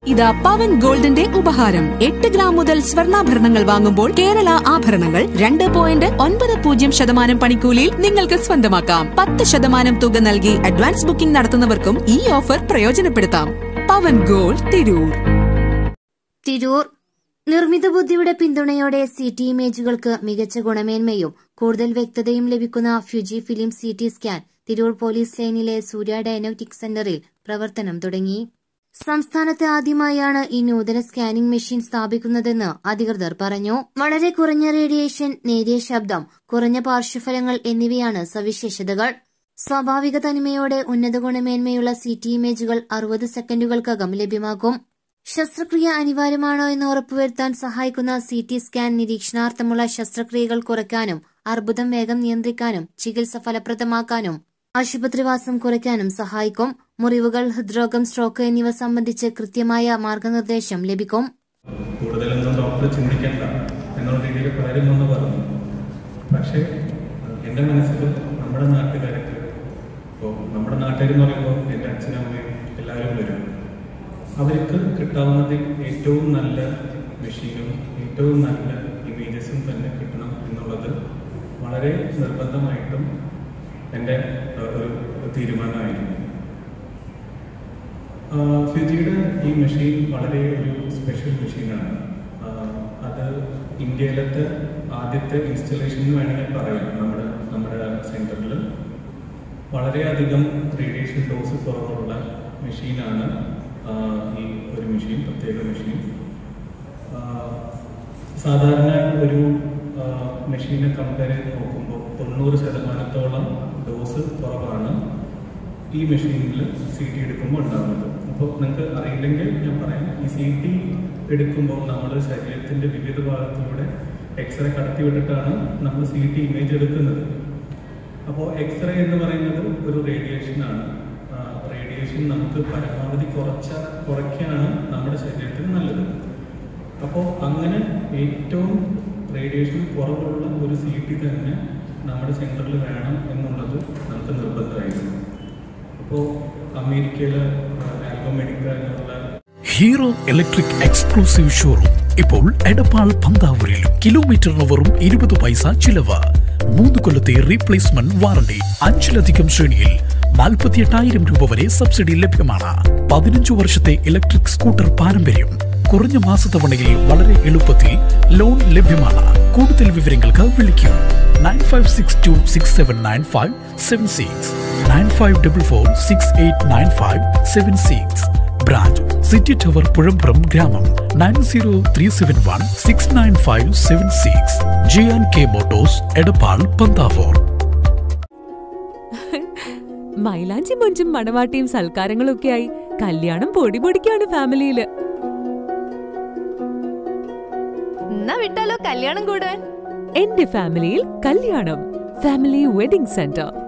ഇതാ പവൻ ഗോൾഡിന്റെ ഉപഹാരം എട്ട് ഗ്രാം മുതൽ സ്വർണ്ണാഭരണങ്ങൾ വാങ്ങുമ്പോൾ കേരള ആഭരണങ്ങൾ രണ്ട് പോയിന്റ് ഒൻപത് പൂജ്യം ശതമാനം പണിക്കൂലിയിൽ നിങ്ങൾക്ക് സ്വന്തമാക്കാം പത്ത് ശതമാനം തുക നൽകി അഡ്വാൻസ് ബുക്കിംഗ് നടത്തുന്നവർക്കും ഈ ഓഫർ പ്രയോജനപ്പെടുത്താം പവൻ ഗോൾഡ് തിരൂർ തിരൂർ നിർമ്മിത ബുദ്ധിയുടെ പിന്തുണയോടെ സി ടി ഇമേജുകൾക്ക് മികച്ച ഗുണമേന്മയും കൂടുതൽ വ്യക്തതയും ലഭിക്കുന്ന Fuji film C T scan Tirur police ലൈനിലെ സൂര്യ ഡയഗ്നോസ്റ്റിക് സെന്ററിൽ പ്രവർത്തനം തുടങ്ങി സംസ്ഥാനത്ത് ആദ്യമായാണ് ഈ നൂതന സ്കാനിംഗ് മെഷീൻ സ്ഥാപിക്കുന്നതെന്ന് അധികൃതർ പറഞ്ഞു വളരെ കുറഞ്ഞ റേഡിയേഷൻ നേരിയ ശബ്ദം കുറഞ്ഞ പാർശ്വഫലങ്ങൾ എന്നിവയാണ് സവിശേഷതകൾ സ്വാഭാവിക തനിമയോടെ ഉന്നത ഗുണമേന്മയുള്ള സി ടി ഇമേജുകൾ അറുപത് സെക്കൻഡുകൾക്കകം ലഭ്യമാകും ശസ്ത്രക്രിയ അനിവാര്യമാണോ എന്ന് ഉറപ്പുവരുത്താൻ സഹായിക്കുന്ന സി ടി സ്കാൻ നിരീക്ഷണാർത്ഥമുള്ള ശസ്ത്രക്രിയകൾ കുറയ്ക്കാനും അർബുദം വേഗം നിയന്ത്രിക്കാനും ചികിത്സ ഫലപ്രദമാക്കാനും ആശുപത്രിവാസം കുറയ്ക്കാനും സഹായിക്കും മുറിവുകൾ ഹൃദ്രോഗം സ്ട്രോക്ക് എന്നിവ സംബന്ധിച്ച് കൃത്യമായ മാർഗനിർദ്ദേശം ലഭിക്കും കൂടുതലൊന്നും ഡോക്ടർ ചിന്തിക്കേണ്ട എന്നുള്ള രീതിയിൽ പലരും വന്ന് പറഞ്ഞു പക്ഷേ എൻ്റെ മനസ്സിൽ നമ്മുടെ നാട്ടുകാർക്ക് ഇപ്പോൾ നമ്മുടെ നാട്ടുകാരെന്ന് പറയുമ്പോൾ എൻ്റെ അച്ഛനും അമ്മയും എല്ലാവരും വരും അവർക്ക് കിട്ടാവുന്നതിൽ ഏറ്റവും നല്ല മെഷീനും ഏറ്റവും നല്ല ഇമേജസും തന്നെ കിട്ടണം എന്നുള്ളത് വളരെ നിർബന്ധമായിട്ടും എൻ്റെ ഏഹ്, ഒരു തീരുമാനമായിരുന്നു ആഹ് ഫിജിയുടെ ഈ മെഷീൻ വളരെ ഒരു സ്പെഷ്യൽ മെഷീനാണ് ആഹ് അത് ഇന്ത്യയിലത്തെ ആദ്യത്തെ ഇൻസ്റ്റലേഷൻ എന്ന് വേണമെങ്കിൽ പറയാം നമ്മുടെ നമ്മുടെ സെൻറ്ററിൽ വളരെയധികം റേഡിയേഷൻ ഡോസ് കുറവുള്ള മെഷീനാണ് ആഹ് ഈ ഒരു മെഷീൻ പ്രത്യേക മെഷീൻ ആഹ് സാധാരണ ഒരു മെഷീനെ കമ്പയർ ചെയ്ത് നോക്കുമ്പോൾ തൊണ്ണൂറ് ശതമാനത്തോളം ഡോസ് കുറവാണ് ഈ മെഷീനിൽ സി ടി എടുക്കുമ്പോൾ ഉണ്ടാകുന്നത് അപ്പോൾ നിങ്ങൾക്ക് അറിയില്ലെങ്കിൽ ഞാൻ പറയാം ഈ സി ടി എടുക്കുമ്പോൾ നമ്മൾ ശരീരത്തിൻ്റെ വിവിധ ഭാഗത്തിലൂടെ എക്സ്റേ കടത്തി വിട്ടിട്ടാണ് നമ്മൾ സി ടി ഇമേജ് എടുക്കുന്നത് അപ്പോൾ എക്സ്റേ എന്ന് പറയുന്നത് ഒരു റേഡിയേഷനാണ് റേഡിയേഷൻ നമുക്ക് പരമാവധി കുറച്ച കുറയ്ക്കാണ് നമ്മുടെ ശരീരത്തിന് നല്ലത് അപ്പോൾ അങ്ങനെ ഏറ്റവും റേഡിയേഷൻ കുറവുള്ള ഒരു സി ടി തന്നെ നമ്മുടെ സെൻറ്ററിൽ വേണം എന്നുള്ളത് നമുക്ക് നിർബന്ധമായിരുന്നു അപ്പോൾ അമേരിക്കയിലെ ആൽബമെഡിക്ക എന്നുള്ള ഹീറോ ഇലക്ട്രിക് എക്സ്ക്ലൂസീവ് ഷോറൂം ഇപ്പോൾ എടപ്പാൾ പന്താവൂരിലും കിലോമീറ്ററിന് വെറും ഇരുപത് പൈസ ചിലവ് മൂന്ന് കൊല്ലത്തെ റീപ്ലേസ്മെന്റ് വാറണ്ടി അഞ്ചിലധികം ശ്രേണിയിൽ നാൽപ്പത്തിയെട്ടായിരം രൂപ വരെ സബ്സിഡി ലഭ്യമാണ് പതിനഞ്ചു വർഷത്തെ ഇലക്ട്രിക് സ്കൂട്ടർ പാരമ്പര്യം കുറഞ്ഞ മാസത്തവണയിൽ വളരെ എളുപ്പത്തിൽ ലോൺ ലഭ്യമാണ് കൂടുതൽ വിവരങ്ങൾക്ക് വിളിക്കൂ nine five six two six seven nine five seven six nine five double four six eight nine five seven six branch city tower Puzhampuram ഗ്രാമം nine zero three seven one six nine five seven six J and K motors Edappal Panthavoor മൈലാഞ്ചി മൊഞ്ചും മണവാട്ടിയും സൽക്കാരങ്ങളും ഒക്കെയായി കല്യാണം പൊടി പൊടിക്കാണ് ഫാമിലിയില് എന്നാ വിട്ടാലോ കല്യാണം കൂടാൻ എന്റെ ഫാമിലിയിൽ കല്യാണം ഫാമിലി വെഡിംഗ് സെന്റർ